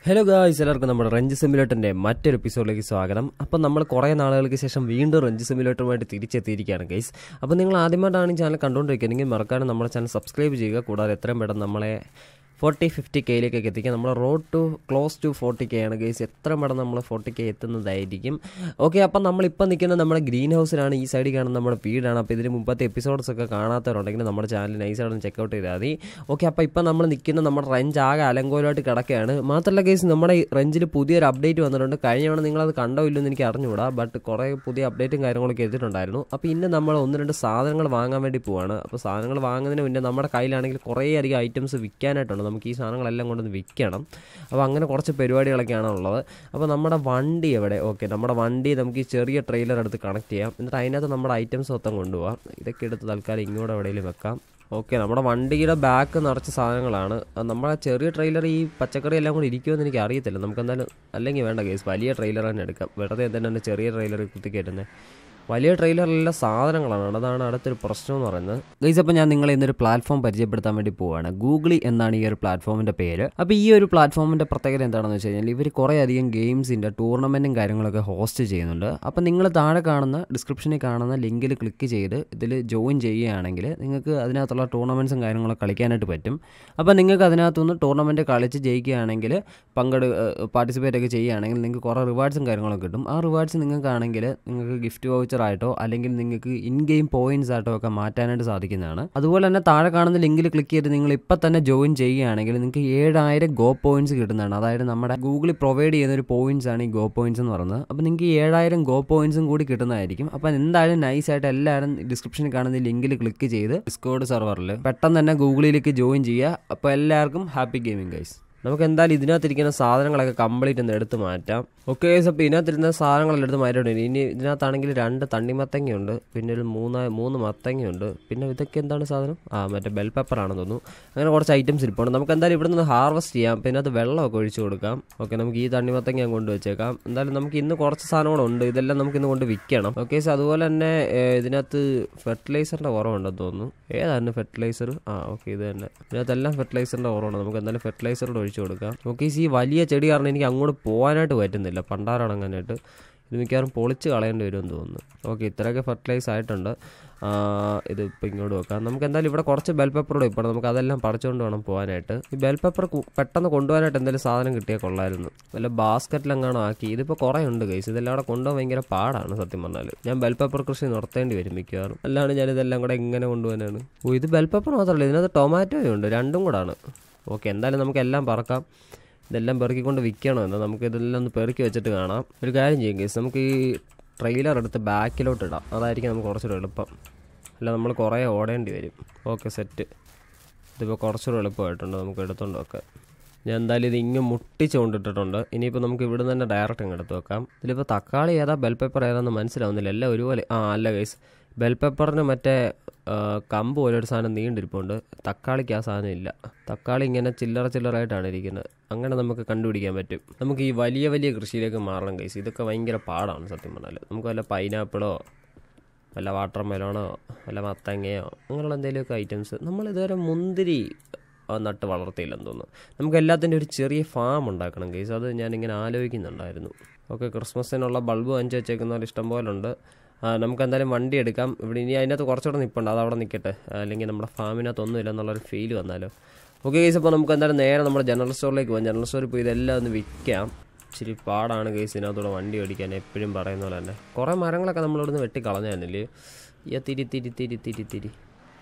Hello guys എല്ലാവർക്കും നമ്മുടെ wrench സിമുലേറ്ററിന്റെ മറ്റൊരു എപ്പിസോഡിലേക്ക് സ്വാഗതം അപ്പം നമ്മൾ കുറേ നാളുകൾക്ക് ശേഷം വീണ്ടും റഞ്ച് സിമുലേറ്ററുമായിട്ട് തിരിച്ചെത്തിയിരിക്കുകയാണ് ഗൈസ് അപ്പോൾ നിങ്ങൾ ആദ്യമായിട്ടാണ് ഈ ചാനൽ കണ്ടുകൊണ്ടിരിക്കുകയെങ്കിൽ മറക്കാതെ നമ്മുടെ ചാനൽ സബ്സ്ക്രൈബ് ചെയ്യുക കൂടാതെ എത്രയും പെട്ടെന്ന് നമ്മളെ ഫോർട്ടി ഫിഫ്റ്റി കെയിലേക്കൊക്കെ എത്തിക്കുക നമ്മുടെ road to close to forty K ആണ് ഗൈസ് എത്ര പെട്ടെന്ന് നമ്മൾ ഫോർട്ടി കെ എത്തുന്നതായിരിക്കും ഓക്കെ അപ്പം നമ്മളിപ്പോൾ നിൽക്കുന്നത് നമ്മുടെ ഗ്രീൻ ഹൗസിലാണ് ഈ സൈഡിൽ കാണുന്ന നമ്മുടെ വീടാണ് അപ്പോൾ ഇതിന് മുമ്പത്തെ എപ്പിസോഡ്സ് ഒക്കെ കാണാത്തവരുണ്ടെങ്കിൽ നമ്മുടെ ചാനൽ നൈസായിട്ടൊന്ന് ചെക്കൗട്ട് ചെയ്താൽ മതി ഓക്കെ അപ്പോൾ ഇപ്പം നമ്മൾ നിൽക്കുന്ന നമ്മുടെ റഞ്ച് ആകെ അലങ്കോലമായിട്ട് കിടക്കുകയാണ് മാത്രമല്ല കേസ് നമ്മുടെ ഈ റഞ്ചിൽ പുതിയൊരു അപ്ഡേറ്റ് വന്നിട്ടുണ്ട് കഴിഞ്ഞ തവണ നിങ്ങളത് കണ്ടോ ഇല്ലെന്ന് എനിക്ക് അറിഞ്ഞുകൂടാ ബട്ട് കുറേ പുതിയ അപ്ഡേറ്റും കാര്യങ്ങളൊക്കെ എത്തിയിട്ടുണ്ടായിരുന്നു അപ്പോൾ ഇന്ന് നമ്മൾ ഒന്ന് രണ്ട് സാധനങ്ങൾ വാങ്ങാൻ വേണ്ടി പോവാണ് അപ്പോൾ സാധനങ്ങൾ വാങ്ങുന്നതിന് മുന്നേ നമ്മുടെ കയ്യിലാണെങ്കിൽ കുറേ അധികം ഐറ്റംസ് വിൽക്കാനായിട്ടുണ്ട് നമുക്ക് ഈ സാധനങ്ങളെല്ലാം കൊണ്ടൊന്ന് വിൽക്കണം അപ്പോൾ അങ്ങനെ കുറച്ച് പരിപാടികളൊക്കെയാണ് ഉള്ളത് അപ്പോൾ നമ്മുടെ വണ്ടി എവിടെ ഓക്കെ നമ്മുടെ വണ്ടി നമുക്ക് ഈ ചെറിയ ട്രെയിലർ എടുത്ത് കണക്ട് ചെയ്യാം എന്നിട്ട് അതിനകത്ത് നമ്മുടെ ഐറ്റംസ് മൊത്തം കൊണ്ടുപോകാം ഇതൊക്കെ എടുത്ത് തൽക്കാലം ഇങ്ങോട്ട് എവിടെയെങ്കിലും വെക്കാം ഓക്കെ നമ്മുടെ വണ്ടിയുടെ ബാക്ക് നിറച്ച സാധനങ്ങളാണ് അത് നമ്മുടെ ചെറിയ ട്രെയിലർ ഈ പച്ചക്കറി എല്ലാം കൂടി ഇരിക്കുമെന്ന് എനിക്ക് അറിയത്തില്ല നമുക്ക് എന്തായാലും അല്ലെങ്കിൽ വേണ്ട കേസ് വലിയ ട്രെയിലർ തന്നെ എടുക്കാം വെറുതെ എന്തിനാണ് ചെറിയ ട്രെയിലർ കുത്തി കയറ്റുന്നത് വലിയ ട്രെയിലറിലുള്ള സാധനങ്ങളാണ് അതാണ് അടുത്തൊരു പ്രശ്നം എന്ന് പറയുന്നത് ഗൈസ് അപ്പോൾ ഞാൻ നിങ്ങളെ ഇന്നൊരു പ്ലാറ്റ്ഫോം പരിചയപ്പെടുത്താൻ വേണ്ടി പോവുകയാണ് ഗൂഗിളി എന്നാണ് ഈ ഒരു പ്ലാറ്റ്ഫോമിൻ്റെ പേര് അപ്പോൾ ഈ ഒരു പ്ലാറ്റ്ഫോമിൻ്റെ പ്രത്യേകത എന്താണെന്ന് വെച്ച് കഴിഞ്ഞാൽ ഇവർ കുറേ അധികം ഗെയിംസിൻ്റെ ടൂർണമെൻറ്റും കാര്യങ്ങളൊക്കെ ഹോസ്റ്റ് ചെയ്യുന്നുണ്ട് അപ്പോൾ നിങ്ങൾ താഴെ കാണുന്ന ഡിസ്ക്രിപ്ഷനിൽ കാണുന്ന ലിങ്കിൽ ക്ലിക്ക് ചെയ്ത് ഇതിൽ ജോയിൻ ചെയ്യുകയാണെങ്കിൽ നിങ്ങൾക്ക് അതിനകത്തുള്ള ടൂർണമെൻറ്റ്സും കാര്യങ്ങളൊക്കെ കളിക്കാനായിട്ട് പറ്റും അപ്പോൾ നിങ്ങൾക്ക് അതിനകത്തുനിന്ന് ടൂർണമെൻറ്റ് കളിച്ച് ജയിക്കുകയാണെങ്കിൽ പങ്കെടു പാർട്ടിസിപ്പേറ്റ് ഒക്കെ ചെയ്യുകയാണെങ്കിൽ നിങ്ങൾക്ക് കുറേ റിവാർഡ്സും കാര്യങ്ങളൊക്കെ കിട്ടും ആ റിവാർഡ്സ് നിങ്ങൾക്കാണെങ്കിൽ നിങ്ങൾക്ക് ഗിഫ്റ്റ് വൗച്ചർ ആയിട്ടോ അല്ലെങ്കിൽ നിങ്ങൾക്ക് ഇൻ ഗെയിം പോയിന്റ്സ് ആയിട്ടോ ഒക്കെ മാറ്റാനായിട്ട് സാധിക്കുന്നതാണ് അതുപോലെ തന്നെ താഴെ കാണുന്ന ലിങ്കിൽ ക്ലിക്ക് ചെയ്ത് നിങ്ങൾ ഇപ്പം തന്നെ ജോയിൻ ചെയ്യുകയാണെങ്കിൽ നിങ്ങൾക്ക് ഏഴായിരം ഗോ പോയിന്റ്സ് കിട്ടുന്നതാണ് അതായത് നമ്മുടെ ഗൂഗിളിൽ പ്രൊവൈഡ് ചെയ്യുന്ന ഒരു പോയിന്റ്സ് ആണ് ഈ ഗോ പോയിന്റ്സ് എന്ന് പറയുന്നത് അപ്പോൾ നിങ്ങൾക്ക് ഈ ഏഴായിരം ഗോ പോയിന്റ്സും കൂടി കിട്ടുന്നതായിരിക്കും അപ്പോൾ എന്തായാലും നൈസായിട്ട് എല്ലാവരും ഡിസ്ക്രിപ്ഷനിൽ കാണുന്ന ലിങ്കിൽ ക്ലിക്ക് ചെയ്ത് ഡിസ്കോഡ് സെർവറിൽ പെട്ടെന്ന് തന്നെ ഗൂഗിളിലേക്ക് ജോയിൻ ചെയ്യുക അപ്പോൾ എല്ലാവർക്കും ഹാപ്പി ഗെയിമിംഗ് ഗൈസ് നമുക്ക് എന്തായാലും ഇതിനകത്തിരിക്കുന്ന സാധനങ്ങളൊക്കെ കംപ്ലീറ്റ് ഒന്ന് എടുത്ത് മാറ്റാം ഓക്കെ അപ്പോൾ ഇതിനകത്തിരുന്ന സാധനങ്ങളെല്ലാം എടുത്ത് മാറ്റിയിട്ടുണ്ട് ഇനി ഇതിനകത്താണെങ്കിൽ രണ്ട് തണ്ണിമത്തങ്ങയുണ്ട് പിന്നെ ഒരു മൂന്ന് മൂന്ന് മത്തങ്ങയുണ്ട് പിന്നെ ഇതൊക്കെ എന്താണ് സാധനം ആ മറ്റേ ബെൽ പെപ്പർ ആണെന്ന് തോന്നുന്നു അങ്ങനെ കുറച്ച് ഐറ്റംസ് ഇരിപ്പുണ്ട് നമുക്ക് എന്തായാലും ഇവിടെ നിന്ന് ഹാർവസ്റ്റ് ചെയ്യാം പിന്നെ അത് വെള്ളമൊക്കെ ഒഴിച്ചു കൊടുക്കാം ഓക്കെ നമുക്ക് ഈ തണ്ണിമത്തങ്ങ ഞാൻ കൊണ്ട് വെച്ചേക്കാം എന്തായാലും നമുക്ക് ഇന്ന് കുറച്ച് സാധനങ്ങളുണ്ട് ഇതെല്ലാം നമുക്ക് ഇന്ന് കൊണ്ട് വിൽക്കണം ഓക്കെ സോ അതുപോലെ തന്നെ ഏഹ്, ഇതിനകത്ത് ഫെർട്ടിലൈസറിൻ്റെ കുറവുണ്ടെന്ന് തോന്നുന്നു ഏതാണ് ഫെർട്ടിലൈസർ ആ ഓക്കെ ഇത് തന്നെ ഇതിനകത്തെല്ലാം ഫെർട്ടിലൈസറിൻ്റെ കുറവുണ്ട് നമുക്ക് എന്തായാലും ഫെർട്ടിലൈസറോട് ഒഴിച്ചു കൊടുക്കാം ഓക്കെ ഈ വലിയ ചെടി കാരണം എനിക്ക് അങ്ങോട്ട് പോകാനായിട്ട് പറ്റുന്നില്ല പണ്ടാറടങ്ങാനായിട്ട് ഇത് മിക്കവാറും പൊളിച്ച് കളയേണ്ടി വരുമെന്ന് തോന്നുന്നു ഓക്കെ ഇത്രയൊക്കെ ഫെർട്ടിലൈസ് ആയിട്ടുണ്ട് ആ, ഇത് ഇപ്പോൾ ഇങ്ങോട്ട് വെക്കാം നമുക്ക് എന്തായാലും ഇവിടെ കുറച്ച് ബെൽ പേപ്പറോട് ഇപ്പോൾ നമുക്ക് അതെല്ലാം പറിച്ചുകൊണ്ട് വേണം പോകാനായിട്ട് ഈ ബെൽ പേപ്പർ പെട്ടെന്ന് കൊണ്ടുപോകാനായിട്ട് എന്തെങ്കിലും സാധനം കിട്ടിയാൽ കൊള്ളായിരുന്നു വല്ല ബാസ്ക്കറ്റിലെങ്ങാണോ ആക്കി ഇതിപ്പോൾ കുറേ ഉണ്ട് ഗൈസ് ഇതെല്ലാം അവിടെ കൊണ്ടുപോകാൻ ഭയങ്കര പാടാണ് സത്യം പറഞ്ഞാൽ ഞാൻ ബെൽ പേപ്പർ കൃഷി നിർത്തേണ്ടി വരും മിക്കവാറും അല്ലാണ്ട് ഞാൻ ഇതെല്ലാം കൂടെ എങ്ങനെ കൊണ്ടുപോകാനാണ് ഓ ഇത് ബെൽ പേപ്പർ മാത്രമല്ല ഇതിനകത്ത് ടൊമാറ്റോയും ഉണ്ട് രണ്ടും കൂടാണ് ഓക്കെ എന്തായാലും നമുക്ക് എല്ലാം പറക്കാം ഇതെല്ലാം പെറുക്കിക്കൊണ്ട് വിൽക്കണമെന്ന് നമുക്ക് ഇതെല്ലാം ഒന്ന് പെറുക്കി വെച്ചിട്ട് കാണാം ഒരു കാര്യം ചെയ്യും കേസ് നമുക്ക് ഈ ട്രെയിലർ എടുത്ത് ബാക്കിലോട്ട് ഇടാം അതായിരിക്കും നമുക്ക് കുറച്ചുകൂടെ എളുപ്പം അല്ല നമ്മൾ കുറേ ഓടേണ്ടി വരും ഓക്കെ സെറ്റ് ഇതിപ്പോൾ കുറച്ചുകൂടെ എളുപ്പമായിട്ടുണ്ട് നമുക്ക് എടുത്തോണ്ട് വെക്കാം ഞാൻ എന്തായാലും ഇത് ഇങ്ങ് മുട്ടിച്ച് കൊണ്ടിട്ടിട്ടുണ്ട് ഇനിയിപ്പോൾ നമുക്ക് ഇവിടെ തന്നെ ഡയറക്റ്റ് അങ്ങ് എടുത്ത് വെക്കാം ഇതിലിപ്പോൾ തക്കാളി ഏതാ ബെൽ പേപ്പർ ഏതാന്ന് മനസ്സിലാവുന്നില്ല എല്ലാം ഒരുപോലെ ആ അല്ല ഗൈസ് ബെൽ പേപ്പറിന് മറ്റേ ആ, കമ്പ് പോലെ ഒരു സാധനം നീണ്ടിരിപ്പുണ്ട് തക്കാളിക്ക് ആ സാധനം ഇല്ല തക്കാളി ഇങ്ങനെ ചില്ലറ ചില്ലറായിട്ടാണ് ഇരിക്കുന്നത് അങ്ങനെ നമുക്ക് കണ്ടുപിടിക്കാൻ പറ്റും നമുക്ക് ഈ വലിയ വലിയ കൃഷിയിലേക്ക് മാറണം കൈസ് ഇതൊക്കെ ഭയങ്കര പാടാണ് സത്യം പറഞ്ഞാൽ നമുക്ക് വല്ല പൈനാപ്പിളോ വല്ല വാട്ടർ മെലോണോ വല്ല മത്തങ്ങയോ അങ്ങനെയുള്ള എന്തെങ്കിലുമൊക്കെ ഐറ്റംസ് നമ്മൾ ഇതുവരെ മുന്തിരി ആ, നട്ട് വളർത്തിയില്ലെന്ന് തോന്നുന്നു നമുക്ക് എല്ലാത്തിൻ്റെ ഒരു ചെറിയ ഫാം ഉണ്ടാക്കണം കേസ് അത് ഞാനിങ്ങനെ ആലോചിക്കുന്നുണ്ടായിരുന്നു ഓക്കെ ക്രിസ്മസിനുള്ള ബൾബ് വാങ്ങിച്ച് വെച്ചേക്കുന്നവർ ഇഷ്ടം പോലെ ഉണ്ട് ആ, നമുക്ക് എന്തായാലും വണ്ടി എടുക്കാം ഇവിടെ ഇനി അതിനകത്ത് കുറച്ചുകൂടെ നിൽപ്പുണ്ട് അത് അവിടെ നിൽക്കട്ടെ അല്ലെങ്കിൽ നമ്മുടെ ഫാമിനകത്ത് ഒന്നുമില്ല എന്നുള്ളൊരു ഫീൽ വന്നാലോ ഓക്കെ കേസ് അപ്പോൾ നമുക്ക് എന്തായാലും നേരെ നമ്മുടെ ജനറൽ സ്റ്റോറിലേക്ക് പോകാം ജനറൽ സ്റ്റോറിൽ പോയി ഇതെല്ലാം ഒന്ന് വിൽക്കാം ഇച്ചിരി പാടാണ് കേസ് ഇതിനകത്തൂടെ വണ്ടി ഓടിക്കാൻ എപ്പോഴും പറയുന്ന പോലെ തന്നെ കുറേ മരങ്ങളൊക്കെ നമ്മളിവിടുന്ന് വെട്ടി കളഞ്ഞായിരുന്നില്ലേ ഈ തിരി തിരി തിരി തിരി തിരി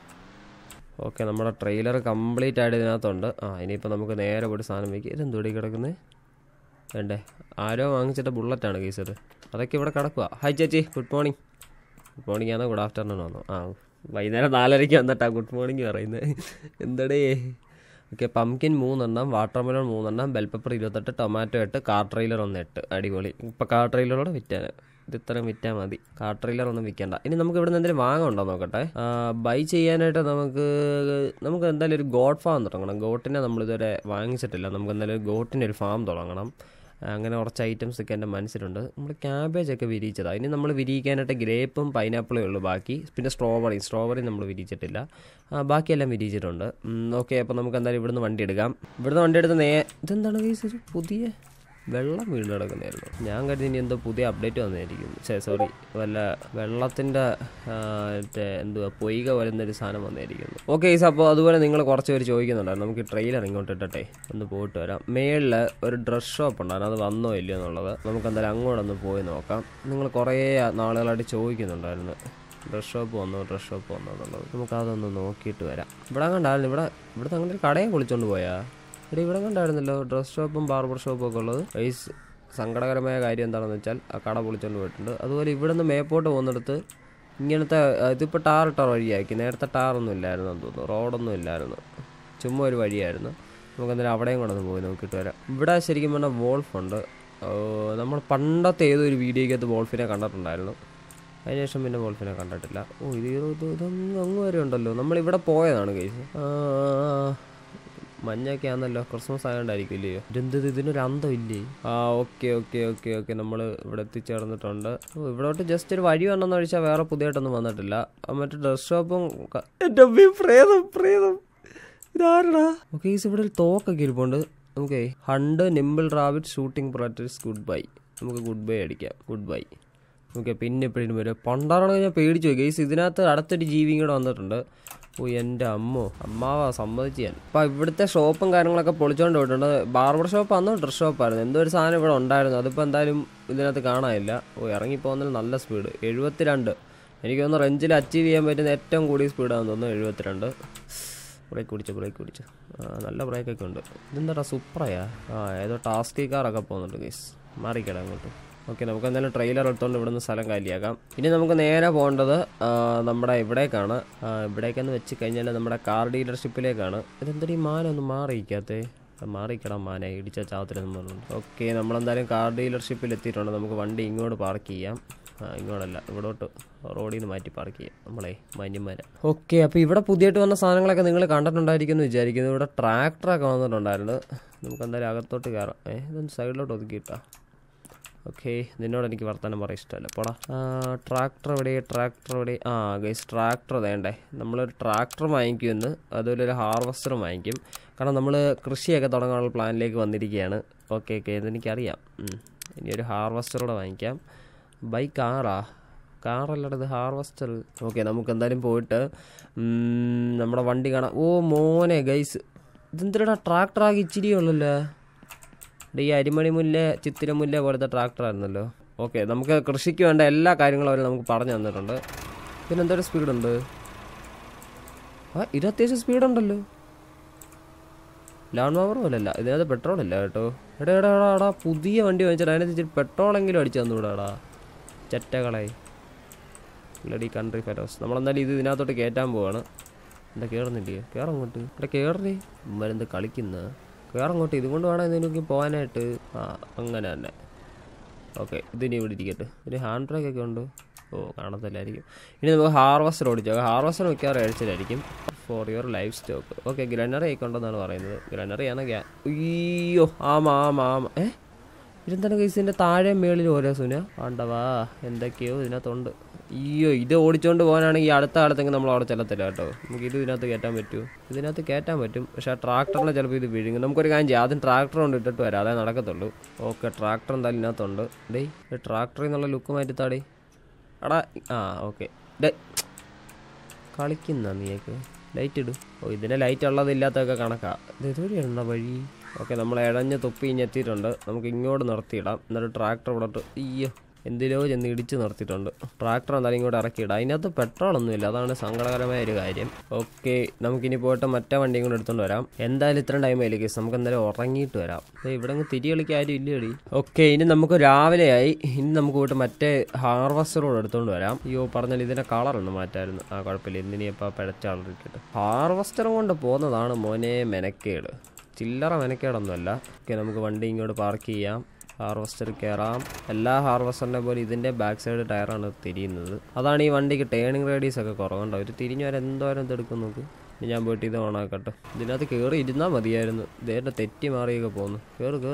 ഓക്കെ നമ്മുടെ ട്രെയിലർ കംപ്ലീറ്റ് ആയിട്ട് ഇതിനകത്തുണ്ട് ആ ഇനിയിപ്പോൾ നമുക്ക് നേരെ പോയിട്ട് സാധനം വയ്ക്കുക ഇതെന്തോടി കിടക്കുന്നത് വേണ്ടേ ആരോ വാങ്ങിച്ചിട്ട് ബുള്ളറ്റാണ് കേസ് ഇത് അതൊക്കെ ഇവിടെ കിടക്കുക ഹായ് ചേച്ചി ഗുഡ് മോർണിംഗ് ഗുഡ് മോർണിംഗ് ആണോ ഗുഡ് ആഫ്റ്റർനൂൺ ആണോ ആ വൈകുന്നേരം നാലരയ്ക്ക് വന്നിട്ടാ ഗുഡ് മോർണിംഗ് പറയുന്നത് എന്തടേ ഓക്കെ പംകിൻ മൂന്നെണ്ണം വാട്ടർമെലൺ മൂന്നെണ്ണം ബെൽ പെപ്പർ ഇരുപത്തെട്ട് ടൊമാറ്റോ എട്ട് കാർ ട്രെയിലർ ഒന്ന് എട്ട് അടിപൊളി ഇപ്പം കാർ ട്രെയിലറോടെ വിറ്റാൻ ഇത് ഇത്രയും വിറ്റാൽ മതി കാർ ട്രെയിലർ ഒന്നും വിൽക്കണ്ട ഇനി നമുക്ക് ഇവിടെ നിന്ന് എന്തെങ്കിലും വാങ്ങുണ്ടോ നോക്കട്ടെ ബൈ ചെയ്യാനായിട്ട് നമുക്ക് നമുക്ക് എന്തായാലും ഒരു ഗോഡ് ഫാം തുടങ്ങണം ഗോട്ടിനെ നമ്മൾ ഇതുവരെ വാങ്ങിച്ചിട്ടില്ല നമുക്ക് എന്തായാലും ഒരു ഗോട്ടിൻ്റെ ഒരു ഫാം തുടങ്ങണം അങ്ങനെ കുറച്ച് ഐറ്റംസ് ഒക്കെ എൻ്റെ മനസ്സിലുണ്ട് നമ്മൾ ക്യാബേജ് ഒക്കെ വിരിയിച്ചതാണ് ഇനി നമ്മൾ വിരിയിക്കാനായിട്ട് ഗ്രേപ്പും പൈനാപ്പിളും ഉള്ളൂ ബാക്കി പിന്നെ സ്ട്രോബെറി സ്ട്രോബെറി നമ്മൾ വിരിയിച്ചിട്ടില്ല ആ, ബാക്കിയെല്ലാം വിരിയിച്ചിട്ടുണ്ട് ഓക്കെ അപ്പോൾ നമുക്ക് എന്തായാലും ഇവിടുന്ന് വണ്ടി എടുക്കാം ഇവിടുന്ന് വണ്ടി എടുത്ത് നേ ഇതെന്താണ് കേസ് ഒരു പുതിയ വെള്ളം വീണ് കിടക്കുന്നതായിരുന്നു ഞാൻ കരുതി ഇനി എന്തോ പുതിയ അപ്ഡേറ്റ് വന്നായിരിക്കും ശേ സോറി വല്ല വെള്ളത്തിൻ്റെ മറ്റേ എന്തുവാ പൊയ്ക വരുന്നൊരു സാധനം വന്നായിരിക്കുന്നു ഓക്കെ ഈസ് അപ്പോൾ അതുപോലെ നിങ്ങൾ കുറച്ച് പേര് ചോദിക്കുന്നുണ്ടായിരുന്നു നമുക്ക് ട്രെയിലർ ഇങ്ങോട്ട് ഇട്ടട്ടെ ഒന്ന് പോയിട്ട് വരാം മേളിൽ ഒരു ഡ്രസ് ഷോപ്പ് ഉണ്ടായിരുന്നു അത് വന്നോ ഇല്ലയോ എന്നുള്ളത് നമുക്ക് എന്തായാലും അങ്ങോട്ടൊന്ന് പോയി നോക്കാം നിങ്ങൾ കുറേ നാളുകളായിട്ട് ചോദിക്കുന്നുണ്ടായിരുന്നു ഡ്രസ് ഷോപ്പ് വന്നോ ഡ്രസ് ഷോപ്പ് വന്നോ എന്നുള്ളത് നമുക്ക് അതൊന്ന് നോക്കിയിട്ട് വരാം ഇവിടെ കണ്ടായിരുന്നു ഇവിടെ ഇവിടുത്തെ അങ്ങനെ ഒരു കടയും കുളിച്ചോണ്ട് പോയാ ഇവിടെ ഇവിടെ കണ്ടായിരുന്നല്ലോ ഡ്രസ് ഷോപ്പും ബാർബർ ഷോപ്പും ഒക്കെ ഉള്ളത് ഐസ് സങ്കടകരമായ കാര്യം എന്താണെന്ന് വെച്ചാൽ ആ കട പൊളിച്ചോണ്ട് പോയിട്ടുണ്ട് അതുപോലെ ഇവിടെ നിന്ന് മേപ്പോട്ട് പോകുന്നിടത്ത് ഇങ്ങനത്തെ ഇതിപ്പോൾ ടാർ ഇട്ട വഴിയാക്കി നേരത്തെ ടാറൊന്നും ഇല്ലായിരുന്നു എന്ന് തോന്നുന്നു റോഡൊന്നും ഇല്ലായിരുന്നു ചുമ്മാ ഒരു വഴിയായിരുന്നു നമുക്ക് എന്തായാലും അവിടെയും കൂടെ ഒന്ന് പോയി നോക്കിയിട്ട് വരാം ഇവിടെ ശരിക്കും പറഞ്ഞാൽ വോൾഫ് ഉണ്ട് നമ്മൾ പണ്ടത്തെ ഏതൊരു വീഡിയോയ്ക്കകത്ത് വോൾഫിനെ കണ്ടിട്ടുണ്ടായിരുന്നു അതിനുശേഷം പിന്നെ വോൾഫിനെ കണ്ടിട്ടില്ല ഓ ഇത് ഇത് ഇതൊന്നും അങ്ങ് വരെ ഉണ്ടല്ലോ നമ്മളിവിടെ പോയതാണ് കേസ് മഞ്ഞൊക്കെ ആണല്ലോ ക്രിസ്മസ് ആയതുകൊണ്ടായിരിക്കും ഇല്ലയോ ഇതെന്തത് ഇതിനൊരു അന്തം ഇല്ലേ ആ ഓക്കെ ഓക്കെ ഓക്കെ ഓക്കെ നമ്മൾ ഇവിടെ എത്തിച്ചേർന്നിട്ടുണ്ട് ഓ ഇവിടോട്ട് ജസ്റ്റ് ഒരു വഴി വന്നെന്ന് ഒഴിച്ചാൽ വേറെ പുതിയതായിട്ടൊന്നും വന്നിട്ടില്ല ആ മറ്റേ ഡ്രസ് ഷോപ്പും ക- എൻ്റെ അമ്മേ, പ്രേതം പ്രേതം ഇതാരടാ ഓക്കെ ഈസ് ഇവിടെ ഒരു തോക്കൊക്കെ ഇരിപ്പുണ്ട് നമുക്ക് ഹണ്ട് നിമ്പിൾ റാബിറ്റ് ഷൂട്ടിംഗ് പ്രൊട്ടേഴ്സ് ഗുഡ് ബൈ നമുക്ക് ഗുഡ് ബൈ അടിക്കാം ഗുഡ് ബൈ ഓക്കെ പിന്നെ എപ്പോഴും വരും പണ്ടാണെങ്കിൽ ഞാൻ പേടിച്ചു പോയി ഗൈസ് ഇതിനകത്ത് അടുത്തൊരു ജീവിയും കൂടെ വന്നിട്ടുണ്ട് ഓ എൻ്റെ അമ്മോ അമ്മാവാ സമ്മതിച്ച് ഞാൻ അപ്പം ഇവിടുത്തെ ഷോപ്പും കാര്യങ്ങളൊക്കെ പൊളിച്ചോണ്ട് പോയിട്ടുണ്ട് ബാർബർ ഷോപ്പ് അന്നോ ഡ്രസ് ഷോപ്പായിരുന്നു എന്തോ ഒരു സാധനം ഇവിടെ ഉണ്ടായിരുന്നു അതിപ്പോൾ എന്തായാലും ഇതിനകത്ത് കാണാനില്ല ഓ ഇറങ്ങിപ്പോകുന്നതിൽ നല്ല സ്പീഡ് എഴുപത്തിരണ്ട് എനിക്ക് തോന്നുന്നു റെഞ്ചിൽ അച്ചീവ് ചെയ്യാൻ പറ്റുന്ന ഏറ്റവും കൂടിയ സ്പീഡാണെന്ന് തോന്നുന്നു എഴുപത്തിരണ്ട് ബ്രേക്ക് പിടിച്ചു ബ്രേക്ക് പിടിച്ചു ആ, നല്ല ബ്രേക്കൊക്കെ ഉണ്ട് ഇതെന്താ സൂപ്പറായാ ആ ഏതോ ടാസ്കി കാറൊക്കെ പോകുന്നുണ്ട് ഗൈസ് മാറിക്കടാ അങ്ങോട്ട് ഓക്കെ നമുക്ക് എന്തായാലും ട്രെയിലർ എടുത്തുകൊണ്ട് ഇവിടുന്ന് സ്ഥലം കാലിയാക്കാം ഇനി നമുക്ക് നേരെ പോകേണ്ടത് ആ, നമ്മുടെ ഇവിടേക്കാണ് ആ, ഇവിടേക്കെന്ന് വെച്ച് കഴിഞ്ഞാൽ നമ്മുടെ കാർ ഡീലർഷിപ്പിലേക്കാണ് ഇതെന്തൊരു ഈ മാന ഒന്ന് മാറിയിക്കാത്തേ മാറിക്കടാ മാന ഇടിച്ച ചാവത്തിലെന്ന് പറഞ്ഞു ഓക്കെ നമ്മളെന്തായാലും കാർ ഡീലർഷിപ്പിൽ എത്തിയിട്ടുണ്ട് നമുക്ക് വണ്ടി ഇങ്ങോട്ട് പാർക്ക് ചെയ്യാം ആ, ഇങ്ങോട്ടല്ല ഇവിടോട്ട് റോഡിൽ നിന്ന് മാറ്റി പാർക്ക് ചെയ്യാം നമ്മളെ മാന്യന്മാരെ ഓക്കെ അപ്പോൾ ഇവിടെ പുതിയതായിട്ട് വന്ന സാധനങ്ങളൊക്കെ നിങ്ങൾ കണ്ടിട്ടുണ്ടായിരിക്കും എന്ന് വിചാരിക്കുന്നു ഇവിടെ ട്രാക്ടറൊക്കെ വന്നിട്ടുണ്ടായിരുന്നു നമുക്ക് എന്തായാലും അകത്തോട്ട് കയറാം ഏ ഇതൊന്ന് സൈഡിലോട്ട് ഒതുക്കിയിട്ടാ ഓക്കെ നിന്നോട് എനിക്ക് വർത്തമാനം പറയാൻ ഇഷ്ടമല്ല പോടാ ട്രാക്ടർ എവിടെ ട്രാക്ടർ എവിടെ ആ ഗൈസ് ട്രാക്ടർ വേണ്ടേ നമ്മളൊരു ട്രാക്ടർ വാങ്ങിക്കുമെന്ന് അതുപോലെ ഒരു ഹാർവസ്റ്റർ വാങ്ങിക്കും കാരണം നമ്മൾ കൃഷിയൊക്കെ തുടങ്ങാനുള്ള പ്ലാനിലേക്ക് വന്നിരിക്കുകയാണ് ഓക്കെ ഓക്കെ ഇതെനിക്കറിയാം ഉം. ഇനി ഒരു ഹാർവസ്റ്ററൂടെ വാങ്ങിക്കാം ബൈ കാറാ കാറല്ലട ഇത് ഹാർവസ്റ്റർ ഓക്കെ നമുക്ക് എന്തായാലും പോയിട്ട് ഉം, നമ്മുടെ വണ്ടി കാണാം ഓ മോനെ ഗൈസ് ഇതെന്തിനാ ട്രാക്ടറാകെ ഇച്ചിരി ഉള്ളല്ലോ ഈ അരിമണി മുല്ല ചിത്തിരമുല്ല പോലത്തെ ട്രാക്ടർ ആയിരുന്നല്ലോ ഓക്കെ നമുക്ക് കൃഷിക്ക് വേണ്ട എല്ലാ കാര്യങ്ങളും അവർ നമുക്ക് പറഞ്ഞു തന്നിട്ടുണ്ട് പിന്നെ എന്തൊരു സ്പീഡുണ്ട് ആ ഇത് അത്യാവശ്യം സ്പീഡുണ്ടല്ലോ ലാൺ പവർ പോലല്ല ഇതിനകത്ത് പെട്രോൾ ഇല്ല കേട്ടോ എടാ എടാ എടാ എടാ പുതിയ വണ്ടി വാങ്ങിച്ചിട്ട് അതിനകത്ത് ഇച്ചിരി പെട്രോളെങ്കിലും അടിച്ചു തന്നുകൂടാടാ ചെറ്റകളെ ബ്ലഡി കൺട്രി ഫെലോസ് നമ്മളെന്തായാലും ഇത് ഇതിനകത്തോട്ട് കയറ്റാൻ പോവാണ് എന്താ കയറുന്നില്ലയോ കയറങ്ങോട്ട് ഇവിടെ കയറി ഇമ്മരെന്ത് കളിക്കുന്ന കയറങ്ങോട്ട് ഇതുകൊണ്ട് വേണം ഇതിനൊക്കെ പോകാനായിട്ട് ആ അങ്ങനെ തന്നെ ഓക്കെ ഇതിനി ഇവിടെ ഇരിക്കട്ടെ ഇതിന് ഹാൻഡ് ബ്രേക്ക് ഒക്കെ ഉണ്ട് ഓ കാണത്തില്ലായിരിക്കും ഇനി നമുക്ക് ഹാർവസ്റ്റർ ഓടിച്ചോ ഹാർവസ്റ്റർ മിക്കവാറും അഴിച്ചിലായിരിക്കും for your life stock okay granary ആയിക്കൊണ്ടെന്നാണ് പറയുന്നത് ഗ്രനറി ആണ് ഗ്യാ അയ്യോ ആമാ ആമാ ആമാ ഏ ഇതെന്താണ് കേസിൻ്റെ താഴെ മേളിൽ ഓരോ സുന ആണ്ടവാ എന്തൊക്കെയോ ഇതിനകത്തുണ്ട് അയ്യോ ഇത് ഓടിച്ചുകൊണ്ട് പോകാനാണെങ്കിൽ അടുത്ത കാലത്തെങ്കിൽ നമ്മൾ അവിടെ ചെല്ലത്തില്ല കേട്ടോ നമുക്ക് ഇത് ഇതിനകത്ത് കയറ്റാൻ പറ്റുമോ ഇതിനകത്ത് കയറ്റാൻ പറ്റും പക്ഷേ ആ ട്രാക്ടറിനെ ചിലപ്പോൾ ഇത് വിഴുങ്ങും നമുക്കൊരു കാര്യം ചെയ്യാം ആദ്യം ട്രാക്ടർ കൊണ്ട് ഇട്ടിട്ട് വരാം അതേ നടക്കത്തുള്ളൂ ഓക്കെ ട്രാക്ടർ എന്തായാലും ഇതിനകത്തുണ്ട് ഡേയ് ഈ ട്രാക്ടറിൽ നിന്നുള്ള ലുക്ക് മാറ്റിത്താടി എടാ ആ ഓക്കെ ഡേ കളിക്കുന്ന നീയൊക്കെ ലൈറ്റ് ഇടും ഓ ഇതിന് ലൈറ്റ് ഉള്ളതില്ലാത്തൊക്കെ കണക്കാ ഇത് ഇതുവരെയാണോ വഴി ഓക്കെ നമ്മൾ ഇഴഞ്ഞ് തൊപ്പി ഇഞ്ഞെത്തിയിട്ടുണ്ട് നമുക്ക് ഇങ്ങോട്ട് നിർത്തിയിടാം എന്നിട്ട് ട്രാക്ടർ ഇവിടോട്ട് അയ്യോ എന്തിനോ ചെന്ന് ഇടിച്ച് നിർത്തിയിട്ടുണ്ട് ട്രാക്ടർ എന്തായാലും ഇങ്ങോട്ട് ഇറക്കിയിടാം അതിനകത്ത് പെട്രോൾ ഒന്നുമില്ല അതാണ് സങ്കടകരമായ ഒരു കാര്യം ഓക്കെ നമുക്കിനി പോയിട്ട് മറ്റേ വണ്ടിയും കൂടെ എടുത്തുകൊണ്ട് വരാം എന്തായാലും ഇത്രയും ടൈം ആയില്ലേ കേസ് നമുക്ക് എന്തായാലും ഉറങ്ങിയിട്ട് വരാം ദേ ഇവിടെ അങ്ങ് തിരി കളിക്കാൻ ആരും ഇല്ലേടി ഓക്കെ ഇനി നമുക്ക് രാവിലെയായി ഇനി നമുക്ക് പോയിട്ട് മറ്റേ ഹാർവസ്റ്ററോട് എടുത്തുകൊണ്ട് വരാം അയ്യോ പറഞ്ഞാൽ ഇതിന്റെ കളർ ഒന്ന് മാറ്റായിരുന്നു ആ കുഴപ്പമില്ല ഇന്നിനി ഇപ്പോൾ പിഴച്ച കളറിട്ടിട്ട് ഹാർവസ്റ്ററും കൊണ്ട് പോകുന്നതാണ് മോനെ മെനക്കേട് ചില്ലറ മെനക്കേടൊന്നുമല്ല ഓക്കെ നമുക്ക് വണ്ടി ഇങ്ങോട്ട് പാർക്ക് ചെയ്യാം ഹാർവസ്റ്റർ കയറാം എല്ലാ ഹാർവസ്റ്ററിനെ പോലെ ഇതിൻ്റെ ബാക്ക് സൈഡ് ടയറാണ് തിരിയുന്നത് അതാണ് ഈ വണ്ടിക്ക് ടേണിംഗ് റേഡിയസ് ഒക്കെ കുറവുണ്ടോ ഒരു തിരിഞ്ഞു വരെ എന്തോരം ഇതെടുക്കും നോക്ക് ഇനി ഞാൻ പോയിട്ട് ഇത് ഓണാക്കട്ടെ ഇതിനകത്ത് കയറി ഇരുന്നാൽ മതിയായിരുന്നു ഇതേൻ്റെ തെറ്റി മാറിയൊക്കെ പോകുന്നു കയറ് കയറ്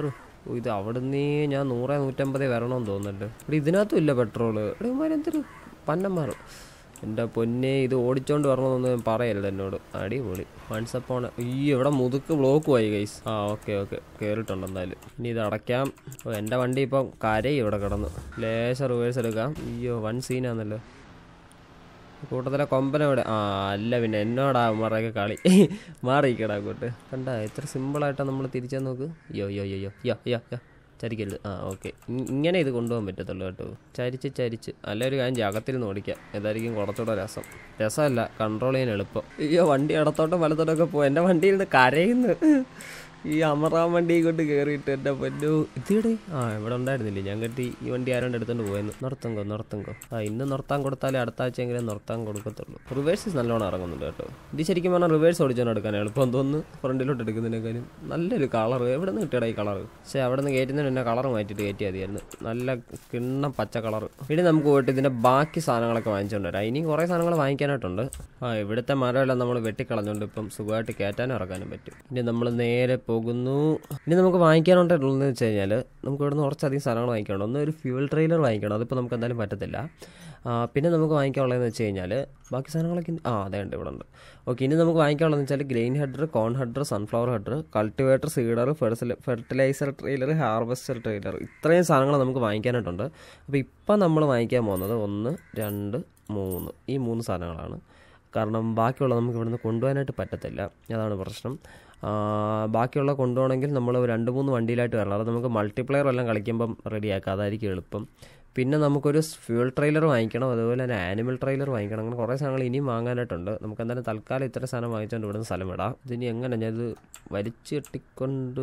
ഓ, ഇത് അവിടുന്ന് ഞാൻ നൂറ് നൂറ്റമ്പതേ വരണമെന്ന് തോന്നുന്നുണ്ട് ഇവിടെ ഇതിനകത്തും ഇല്ല പെട്രോള് ഇവിടെ ഇവന്മാരെന്തൊരു പന്നന്മാർ എൻ്റെ പൊന്നെ ഇത് ഓടിച്ചോണ്ട് വരണമെന്നൊന്നും ഞാൻ പറയരുത് എന്നോട് അടിപൊളി വൺസപ്പോണ് ഈ ഇവിടെ മുതുക്ക് ബ്ലോക്ക് പോയി ഗൈസ് ആ ഓക്കെ ഓക്കെ കയറിയിട്ടുണ്ട് എന്തായാലും ഇനി ഇത് അടയ്ക്കാം ഓ എൻ്റെ വണ്ടി ഇപ്പം കരയും ഇവിടെ കിടന്നു ലേശ റിവേഴ്സ് എടുക്കാം അയ്യോ വൺ സീനാന്നല്ലോ കൂട്ടത്തിലെ കൊമ്പനെവിടെ ആ അല്ല പിന്നെ എന്നോടാ മറയൊക്കെ കളി മാറിയിക്കടാ അങ്ങോട്ട് കണ്ട ഇത്ര സിമ്പിളായിട്ടാണ് നമ്മൾ തിരിച്ചാൽ നോക്ക് യോ യോ യോ യോ യോ യോ യോ ചരിക്കരുത് ആ ഓക്കെ ഇങ്ങനെ ഇത് കൊണ്ടുപോകാൻ പറ്റത്തുള്ളൂ കേട്ടോ ചരിച്ച് ചരിച്ച് അല്ല ഒരു കാര്യം ചെയ്യ്, അകത്തിരുന്ന് ഓടിക്കാം ഏതായിരിക്കും കുറച്ചുകൂടെ രസം രസമല്ല കൺട്രോൾ ചെയ്യാൻ എളുപ്പം അയ്യോ വണ്ടി ഇടത്തോട്ടും വലത്തോട്ടൊക്കെ പോകും എൻ്റെ വണ്ടിയിൽ നിന്ന് കരയുന്നു ഈ അമറാൻ വണ്ടി കൊണ്ട് കയറിയിട്ട് എൻ്റെ പൊന്നു ഇതിടെ ആ ഇവിടെ ഉണ്ടായിരുന്നില്ലേ ഞാൻ കെട്ടി ഈ വണ്ടി ആരോണ്ട് എടുത്തോണ്ട് പോയെന്ന് നിർത്തുങ്കോ നിർത്തുങ്കോ ആ ഇന്ന് നിർത്താൻ കൊടുത്താലേ അടുത്ത ആഴ്ചയെങ്കിലും നിർത്താൻ കൊടുക്കത്തുള്ളൂ റിവേഴ്സ് നല്ലോണം ഇറങ്ങുന്നുണ്ട് കേട്ടോ ഇത് ശരിക്കും പറഞ്ഞാൽ റിവേഴ്സ് ഓടിച്ചോണ്ട് എടുക്കാൻ എളുപ്പം തോന്നുന്നു ഫ്രണ്ടിലോട്ട് എടുക്കുന്നതിനേക്കാളും നല്ലൊരു കളർ എവിടെ നിന്ന് കിട്ടിയടാ ഈ കളർ പക്ഷേ അവിടെ നിന്ന് കയറ്റുന്നതിന് എന്നെ കളർ മാറ്റിയിട്ട് കയറ്റിയാൽ മതിയായിരുന്നു നല്ല കിണ്ണം പച്ച കളർ ഇനി നമുക്ക് പോയിട്ട് ഇതിൻ്റെ ബാക്കി സാധനങ്ങളൊക്കെ വാങ്ങിച്ചുകൊണ്ട് വരാം ഇനിയും കുറേ സാധനങ്ങൾ വാങ്ങിക്കാനായിട്ടുണ്ട് ആ ഇവിടുത്തെ മരമെല്ലാം നമ്മൾ വെട്ടിക്കളഞ്ഞുകൊണ്ട് ഇപ്പം സുഖമായിട്ട് കയറ്റാനും ഇറക്കാനും പറ്റും ഇനി നമ്മൾ നേരെ പോകുന്നു ഇനി നമുക്ക് വാങ്ങിക്കാനുണ്ടെന്ന് വെച്ച് കഴിഞ്ഞാൽ നമുക്ക് ഇവിടുന്ന് കുറച്ചധികം സാധനങ്ങൾ വാങ്ങിക്കണം ഒന്ന് ഒരു ഫ്യൂൽ ട്രെയിലർ വാങ്ങിക്കണം അതിപ്പോൾ നമുക്ക് എന്തായാലും പറ്റത്തില്ല ആ, പിന്നെ നമുക്ക് വാങ്ങിക്കാനുള്ളതെന്ന് വെച്ച് കഴിഞ്ഞാൽ ബാക്കി സാധനങ്ങളൊക്കെ ഇനി- ആ അതെ ഉണ്ട് ഇവിടെ ഉണ്ട് ഓക്കെ ഇനി നമുക്ക് വാങ്ങിക്കാനുള്ളതെന്ന് വെച്ചാൽ grain header corn header sunflower header cultivator seeder fertiliser trailer harvester trailer ഇത്രയും സാധനങ്ങൾ നമുക്ക് വാങ്ങിക്കാനായിട്ടുണ്ട് അപ്പോൾ ഇപ്പം നമ്മൾ വാങ്ങിക്കാൻ പോകുന്നത് ഒന്ന് രണ്ട് മൂന്ന് ഈ മൂന്ന് സാധനങ്ങളാണ് കാരണം ബാക്കിയുള്ള നമുക്ക് ഇവിടുന്ന് കൊണ്ടുപോകാനായിട്ട് പറ്റത്തില്ല അതാണ് പ്രശ്നം ആ, ബാക്കിയുള്ള കൊണ്ടുപോകണമെങ്കിൽ നമ്മൾ രണ്ട് മൂന്ന് വണ്ടിയിലായിട്ട് വരണം അത് നമുക്ക് മൾട്ടിപ്ലെയർ എല്ലാം കളിക്കുമ്പം റെഡിയാക്കാം അതായിരിക്കും എളുപ്പം പിന്നെ നമുക്കൊരു ഫ്യൂൾ ട്രെയിലർ വാങ്ങിക്കണം അതുപോലെ തന്നെ ആനിമൽ ട്രെയിലർ വാങ്ങിക്കണം അങ്ങനെ കുറേ സാധനങ്ങൾ ഇനിയും വാങ്ങാനായിട്ടുണ്ട് നമുക്ക് എന്തായാലും തൽക്കാലം ഇത്ര സാധനം വാങ്ങിച്ചുകൊണ്ട് ഇവിടുന്ന് സ്ഥലം വിടാം ഇതിനി എങ്ങനെ ഞാനിത് വലിച്ചു കെട്ടിക്കൊണ്ട്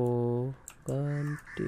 പോകാൻ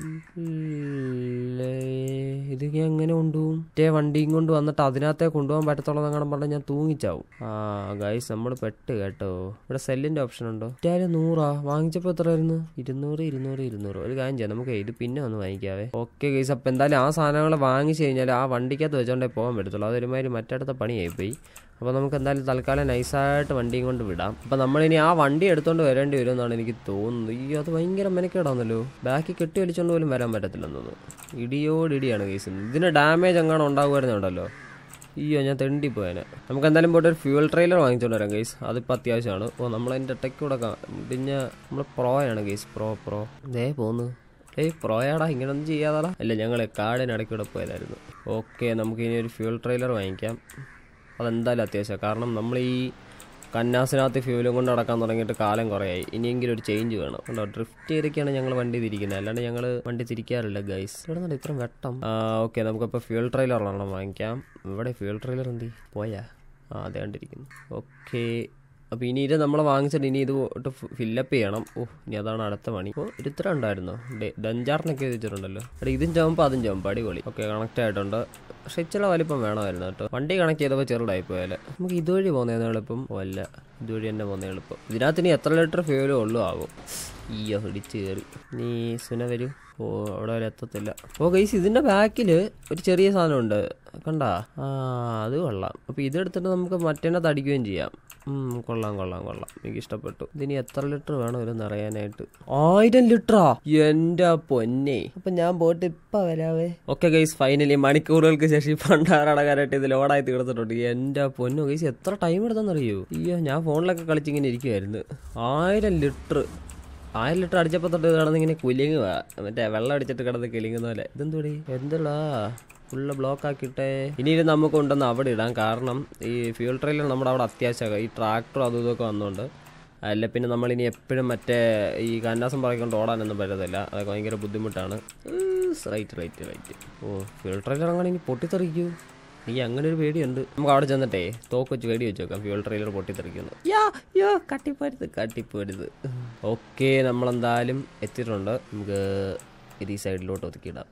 പറ്റില്ലേ? ഇത് ഞാൻ എങ്ങനെ കൊണ്ടുപോകും മറ്റേ വണ്ടിയും കൊണ്ട് വന്നിട്ട് അതിനകത്തേ കൊണ്ടുപോകാൻ പറ്റത്തുള്ളൂ എന്നങ്ങനെ പറഞ്ഞാൽ ഞാൻ തൂങ്ങിച്ചാവും ആ ഗൈസ് നമ്മൾ പെട്ട് കേട്ടോ ഇവിടെ സെല്ലിന്റെ ഓപ്ഷൻ ഉണ്ടോ മറ്റേ നൂറാ വാങ്ങിച്ചപ്പോൾ എത്രയായിരുന്നു ഇരുന്നൂറ് ഇരുന്നൂറ് ഇരുന്നൂറ് ഒരു കാര്യം ചെയ്യാം നമുക്ക് ഇത് പിന്നെ ഒന്ന് വാങ്ങിക്കാവേ ഓക്കെ ഗൈസ് അപ്പം എന്തായാലും ആ സാധനങ്ങൾ വാങ്ങിച്ചു കഴിഞ്ഞാൽ ആ വണ്ടിക്കകത്ത് വെച്ചോണ്ടേ പോകാൻ പറ്റത്തുള്ളൂ അതൊരുമാതിരി മറ്റടുത്ത പണിയായി പോയി അപ്പോൾ നമുക്ക് എന്തായാലും തൽക്കാലം നൈസായിട്ട് വണ്ടിയും കൊണ്ട് വിടാം അപ്പോൾ നമ്മളിനി ആ വണ്ടി എടുത്തുകൊണ്ട് വരേണ്ടി വരും എന്നാണ് എനിക്ക് തോന്നുന്നത് ഈ അത് ഭയങ്കര മെനക്കേടാന്നല്ലോ ബാക്കി കെട്ടി വലിച്ചുകൊണ്ട് പോലും വരാൻ പറ്റത്തില്ലെന്ന് തോന്നുന്നു ഇടിയോടിടിയാണ് കേസ് ഇതിന് ഡാമേജ് എങ്ങാനും ഉണ്ടാകുമായിരുന്നുണ്ടല്ലോ അയ്യോ ഞാൻ തെണ്ടിപ്പോയനെ നമുക്ക് എന്തായാലും പോയിട്ട് ഒരു ഫ്യൂൽ ട്രെയിലർ വാങ്ങിച്ചുകൊണ്ട് വരാം ഗൈസ് അതിപ്പോൾ അത്യാവശ്യമാണ് ഓ നമ്മളതിൻ്റെ ടെക്കൂടെ ഇടിഞ്ഞ നമ്മൾ പ്രോയാണ് ഗൈസ് പ്രോ പ്രോ ദേ പോന്ന് ഏയ് പ്രോയാടാ ഇങ്ങനൊന്നും ചെയ്യാതാടാ അല്ല ഞങ്ങൾ കാടിനിടയ്ക്കൂടെ പോയതായിരുന്നു ഓക്കെ നമുക്ക് ഇനി ഒരു ഫ്യൂൽ ട്രെയിലർ വാങ്ങിക്കാം അതെന്തായാലും അത്യാവശ്യമാണ് കാരണം നമ്മൾ ഈ കന്നാസിനകത്ത് ഫ്യൂലും കൊണ്ട് നടക്കാൻ തുടങ്ങിയിട്ട് കാലം കുറേയായി ഇനിയെങ്കിലും ഒരു ചേഞ്ച് വേണം കണ്ടോ ഡ്രിഫ്റ്റ് ചെയ്തൊക്കെയാണ് ഞങ്ങൾ വണ്ടി തിരിക്കുന്നത് അല്ലാണ്ട് ഞങ്ങൾ വണ്ടി തിരിക്കാറില്ല ഗൈസ് ഇവിടെ നിന്ന് ഇത്രയും വെട്ടം ഓക്കെ നമുക്കിപ്പോൾ ഫ്യൂൽ ട്രെയിലർ ഒരെണ്ണം വാങ്ങിക്കാം ഇവിടെ ഫ്യൂൽ ട്രെയിലർ എന്തി പോയാ ആ അതെ കണ്ടിരിക്കുന്നു ഓക്കെ അപ്പോൾ ഇനി ഇത് നമ്മൾ വാങ്ങിച്ചിട്ട് ഇനി ഇത് ഫില്ലപ്പ് ചെയ്യണം ഓ ഇനി അതാണ് അടുത്ത പണി ഓ ഇത്ര ഉണ്ടായിരുന്നോ ഡഞ്ചാറിനൊക്കെ വെച്ചിട്ടുണ്ടല്ലോ എടാ ഇതും ചുമപ്പ് അതും ചുമപ്പ് അടിപൊളി ഓക്കെ കണക്ട് ആയിട്ടുണ്ട് പക്ഷെ ഇച്ചിരി വലിപ്പം വേണമായിരുന്നു കേട്ടോ വണ്ടി കണക്ട് ചെയ്തപ്പോൾ ചെറുതായി പോയാൽ നമുക്ക് ഇതുവഴി പോകുന്നതാണ് എളുപ്പം ഓ അല്ല ഇതുവഴി തന്നെ പോകുന്ന എളുപ്പം ഇതിനകത്ത് ഇനി എത്ര ലിറ്റർ ഫ്യൂലും ഉള്ളൂ ആകും ഈയോ ഇടിച്ച് കയറി നീ സുന വരൂ ഓ അവിടെ വരെ എത്തത്തില്ല ഓ ഗൈസ് ഇതിൻ്റെ ബാക്കിൽ ഒരു ചെറിയ സാധനമുണ്ട് കണ്ടാ ആ അത് കൊള്ളാം അപ്പോൾ ഇതെടുത്തിട്ട് നമുക്ക് മറ്റേനെ തടിക്കുകയും ചെയ്യാം ഉം, കൊള്ളാം കൊള്ളാം കൊള്ളാം എനിക്ക് ഇഷ്ടപ്പെട്ടു ഇതിനി എത്ര ലിറ്റർ വേണം ഇതൊന്ന് അറിയാനായിട്ട് ആയിരം ലിറ്ററാ എന്റെ പൊന്നെ അപ്പൊ ഞാൻ പോയിട്ട് ഇപ്പൊ വരാവേ ഓക്കെ ഗൈസ് ഫൈനലി മണിക്കൂറുകൾക്ക് ശേഷം പണ്ടാറടക്കാനായിട്ട് ഇത് ലോഡായി തീർത്തിട്ടുണ്ട് എന്റെ പൊന്നു ഗൈസ് എത്ര ടൈം എടുത്തെന്നറിയോ അയ്യോ ഞാൻ ഫോണിലൊക്കെ കളിച്ചിങ്ങനെ ഇരിക്കുമായിരുന്നു ആയിരം ലിറ്റർ ആയിരം ലിറ്റർ അടിച്ചപ്പോൾ തൊട്ട് കിടന്ന് ഇങ്ങനെ കുലുങ്ങുക മറ്റേ വെള്ളം അടിച്ചിട്ട് കിടന്ന് കിലുങ്ങുന്ന പോലെ ഇതെന്തോടി എന്തുള്ളാ ഫുള്ള് ബ്ലോക്ക് ആക്കിയിട്ടേ ഇനി ഇത് നമുക്ക് കൊണ്ടുവന്ന് അവിടെ ഇടാം കാരണം ഈ ഫ്യൂൾ ട്രെയിലർ നമ്മുടെ അവിടെ അത്യാവശ്യമാണ് ഈ ട്രാക്ടർ അതും ഇതൊക്കെ വന്നുകൊണ്ട് അല്ല പിന്നെ നമ്മളിനി എപ്പോഴും മറ്റേ ഈ കന്നാസം പറയിക്കൊണ്ട് ഓടാനൊന്നും പറ്റത്തില്ല അതൊക്കെ ഭയങ്കര ബുദ്ധിമുട്ടാണ് റൈറ്റ് റൈറ്റ് റൈറ്റ് ഓ ഫ്യൂൾ ട്രെയിലർ അങ്ങനെ ഇനി പൊട്ടിത്തെറിക്കൂ നീ അങ്ങനെ ഒരു പേടിയുണ്ട് നമുക്ക് അവിടെ ചെന്നിട്ടേ തോക്ക് വെച്ച് വെടി വെച്ച് നോക്കാം ഫ്യൂൾ ട്രെയിലർ പൊട്ടിത്തെറിക്കുന്നു യാ യോ കട്ടിപ്പോരുത് കട്ടിപ്പോരുത് ഓക്കെ നമ്മളെന്തായാലും എത്തിയിട്ടുണ്ട് നമുക്ക് ഇത് ഈ സൈഡിലോട്ട് ഒതുക്കിയിടാം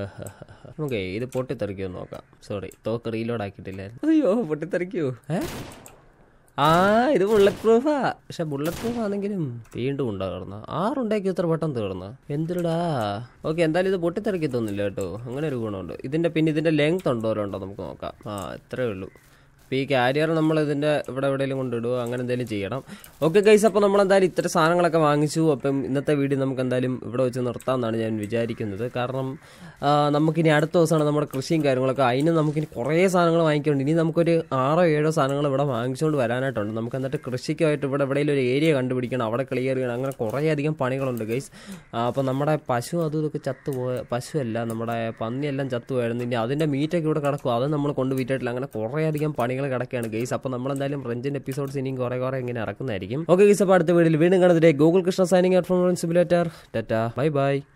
ഓക്കെ ഇത് പൊട്ടിത്തെറിക്കുമെന്ന് നോക്കാം സോറി തോക്ക് റീലോഡ് ആക്കിയിട്ടില്ലായിരുന്നു അയ്യോ പൊട്ടിത്തെറിക്കൂ ഏ ആ ഇത് ബുള്ളറ്റ് പ്രൂഫാ പക്ഷെ ബുള്ളറ്റ് പ്രൂഫ് ആണെങ്കിലും വീണ്ടും ഉണ്ടാകുന്ന ആറുണ്ടാക്കി എത്ര പെട്ടെന്ന് തീർന്ന എന്തിടാ ഓക്കെ എന്തായാലും ഇത് പൊട്ടിത്തെറിക്കത്തൊന്നുമില്ല കേട്ടോ അങ്ങനെ ഒരു ഗുണമുണ്ട് ഇതിന്റെ പിന്നെ ഇതിന്റെ ലെങ്ത് ഉണ്ടോ ഉണ്ടോ നമുക്ക് നോക്കാം ആ ഇത്രേ ഉള്ളൂ അപ്പോൾ ഈ കാരിയർ നമ്മൾ ഇതിൻ്റെ ഇവിടെ എവിടെയെങ്കിലും കൊണ്ടിടുക അങ്ങനെ എന്തെങ്കിലും ചെയ്യണം ഓക്കെ ഗൈസ് അപ്പോൾ നമ്മൾ എന്തായാലും ഇത്ര സാധനങ്ങളൊക്കെ വാങ്ങിച്ചു അപ്പം ഇന്നത്തെ വീഡിയോ നമുക്ക് എന്തായാലും ഇവിടെ വെച്ച് നിർത്താമെന്നാണ് ഞാൻ വിചാരിക്കുന്നത് കാരണം ആ, നമുക്കിനി അടുത്ത ദിവസമാണ് നമ്മുടെ കൃഷിയും കാര്യങ്ങളൊക്കെ അതിന് നമുക്കിനി കുറേ സാധനങ്ങൾ വാങ്ങിക്കുന്നുണ്ട് ഇനി നമുക്കൊരു ആറോ ഏഴോ സാധനങ്ങൾ ഇവിടെ വാങ്ങിച്ചുകൊണ്ട് വരാനായിട്ടുണ്ട് നമുക്ക് എന്നിട്ട് കൃഷിക്കായിട്ട് ഇവിടെ എവിടെയെങ്കിലും ഒരു ഏരിയ കണ്ടുപിടിക്കണം അവിടെ ക്ലിയർ ചെയ്യണം അങ്ങനെ കുറേ അധികം പണികളുണ്ട് ഗൈസ് അപ്പോൾ നമ്മുടെ പശു അതും ഇതൊക്കെ ചത്തുപോയ പശുവല്ല നമ്മുടെ പന്നിയെല്ലാം ചത്തുപോയായിരുന്നു ഇനി അതിൻ്റെ മീറ്റൊക്കെ ഇവിടെ കിടക്കും അത് നമ്മൾ കൊണ്ട് വിറ്റിട്ടില്ല അങ്ങനെ കുറേ അധികം പണികൾ കിടക്കുകയാണ് ഗൈസ് അപ്പോൾ നമ്മളെന്തായാലും റെഞ്ചിൻ്റെ എപ്പിസോഡ്സ് ഇനിയും കുറേ കുറേ ഇങ്ങനെ ഇറക്കുന്നതായിരിക്കും ഓക്കെ ഗൈസ് അപ്പോൾ അടുത്ത വീഡിയോയിൽ വീണ്ടും കാണുന്നത് Google Krishna signing out from simulator tata bye by